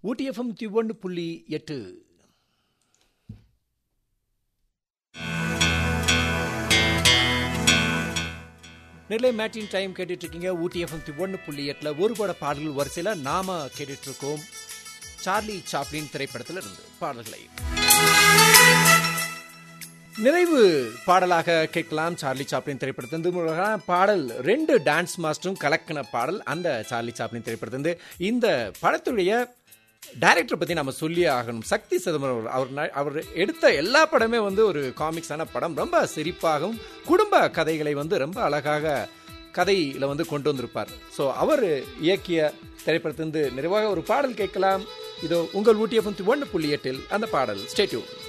ஊட்டி FM ஒன்று புள்ளி எட்டு நெல்லை மேட்டின் டைம் கேட்டுட்டு இருக்கீங்க ஊட்டி எஃப்எம் ஒன்று புள்ளி எட்டில் ஒரு பட பாடல்கள் வரிசையில் நாம கேட்டுட்டு இருக்கோம் சார்லி சாப்ளின் திரைப்படத்தில் இருந்து பாடல்களை நிறைவு பாடலாக கேட்கலாம் சார்லி சாப்ளின் திரைப்படத்திலிருந்து பாடல் ரெண்டு டான்ஸ் மாஸ்டரும் கலக்கின பாடல் அந்த சார்லி சாப்ளின் திரைப்படத்திலிருந்து இந்த படத்துடைய டைரக்டர் பற்றி நம்ம சொல்லி ஆகணும் சக்தி சிதம்பரம் அவர் ந- அவர் எடுத்த எல்லா படமே வந்து ஒரு காமிக்ஸான படம் ரொம்ப சிரிப்பாகவும் குடும்ப கதைகளை வந்து ரொம்ப அழகாக கதையில் வந்து கொண்டு வந்திருப்பார் ஸோ அவர் இயக்கிய திரைப்படத்திலிருந்து நிறைவாக ஒரு பாடல் கேட்கலாம் இதோ உங்கள் ஊட்டிய ஒன்று புள்ளி எட்டில் அந்த பாடல் ஸ்டேட்யூ